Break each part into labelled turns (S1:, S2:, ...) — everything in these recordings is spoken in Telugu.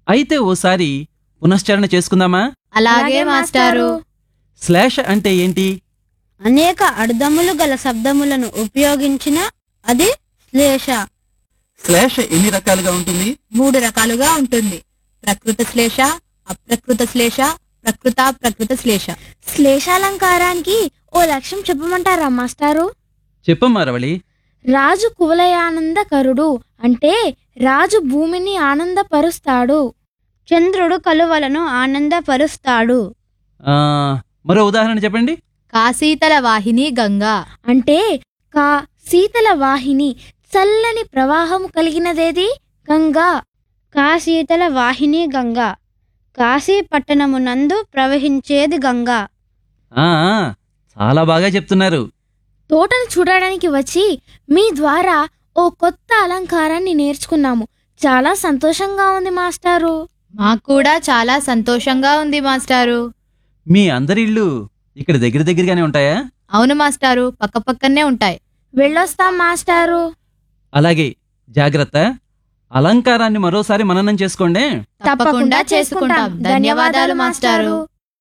S1: అయితే ఓసారి పునశ్చరణ చేసుకుందామా
S2: అలాగే మాస్టారు
S1: శ్లేష అంటే ఏంటి
S3: అనేక అర్థములు గల శబ్దములను ఉపయోగించిన అది శ్లేష
S1: శ్లేష ఎన్ని రకాలుగా ఉంటుంది
S2: మూడు రకాలుగా ఉంటుంది ప్రకృత శ్లేష అప్రకృత శ్లేష ప్రకృత ప్రకృత శ్లేష
S3: శ్లేషాలంకారానికి ఓ లక్ష్యం చెప్పమంటారా మాస్టారు
S1: చెప్పమ్మా రవళి
S3: రాజు కువలయానందకరుడు అంటే రాజు భూమిని ఆనందపరుస్తాడు చంద్రుడు కలువలను ఆనందపరుస్తాడు
S1: ఆ, మరో ఉదాహరణ చెప్పండి
S2: కాశీతల వాహిని గంగా
S3: అంటే కా శీతల వాహిని చల్లని ప్రవాహము కలిగినదేది గంగా కాశీతల వాహిని గంగా కాశీ పట్టణమునందు ప్రవహించేది గంగా
S1: ఆ ఆ, చాలా బాగా చెప్తున్నారు
S3: తోటను చూడడానికి వచ్చి మీ ద్వారా ఓ కొత్త అలంకారాన్ని నేర్చుకున్నాము చాలా సంతోషంగా ఉంది మాస్టారు
S2: మాకు కూడా చాలా సంతోషంగా ఉంది మాస్టారు
S1: మీ అందరి ఇళ్ళు ఇక్కడ దగ్గర దగ్గరగానే ఉంటాయా
S2: అవును మాస్టారు పక్కపక్కనే ఉంటాయి
S3: వెళ్ళొస్తాం మాస్టారు
S1: అలాగే జాగ్రత్త అలంకారాన్ని మరోసారి మననం చేసుకోండి
S2: తప్పకుండా చేసుకుంటాం ధన్యవాదాలు మాస్టారు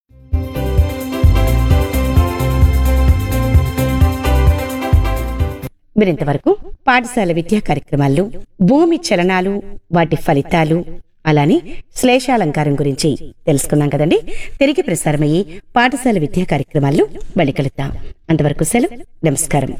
S4: మీరింతవరకు పాఠశాల విద్యా కార్యక్రమాల్లో భూమి చలనాలు వాటి ఫలితాలు అలానే శ్లేషాలంకారం గురించి తెలుసుకున్నాం కదండి తిరిగి ప్రసారమయ్యే పాఠశాల విద్యా కార్యక్రమాల్లో మళ్ళీ కలుద్దాం అంతవరకు సెలవు నమస్కారం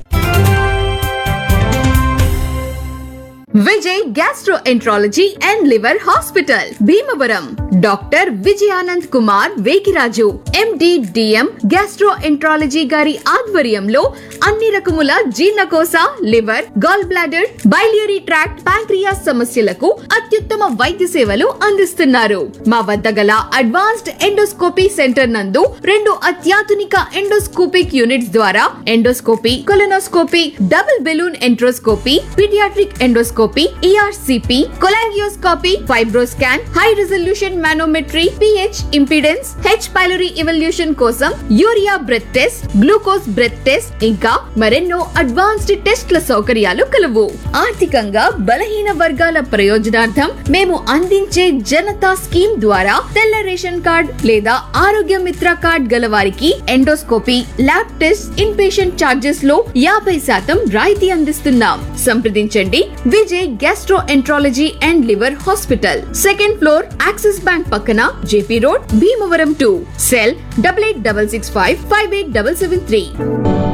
S5: Vijay gastroenterology and liver hospital Bhimavaram doctor Vijayanand Kumar Vekiraju MD DM gastroenterology గారి ఆధ్వర్యంలో అన్ని రకముల జీర్ణకోశ liver gallbladder biliary tract pancreas సమస్యలకు అత్యుత్తమ వైద్య సేవలు అందిస్తున్నారు మా వద్ద గల అడ్వాన్స్డ్ ఎండోస్కోపీ సెంటర్ నందు రెండు అత్యాధునిక ఎండోస్కోపిక్ యూనిట్స్ ద్వారా endoscopy colonoscopy double balloon enteroscopy paediatric endoscopy ERCP cholangioscopy FibroScan high resolution manometry pH impedance H pylori evaluation కోసం urea breath test glucose breath test ఇంకా మరెన్నో అడ్వాన్స్డ్ టెస్ట్ల సౌకర్యాలు కలవు ఆర్థికంగా బలహీన వర్గాల ప్రయోజనార్థం మేము అందించే జనతా స్కీమ్ ద్వారా తెల్ల రేషన్ కార్డ్ లేదా ఆరోగ్య మిత్ర కార్డ్ గల వారికి endoscopy lab test in patient charges లో యాభై శాతం రాయితీ అందిస్తున్నాం సంప్రదించండి Vijay gastroenterology and liver hospital second floor Axis bank పక్కన JP road Bhimavaram two cell double eight double six five five eight double seven three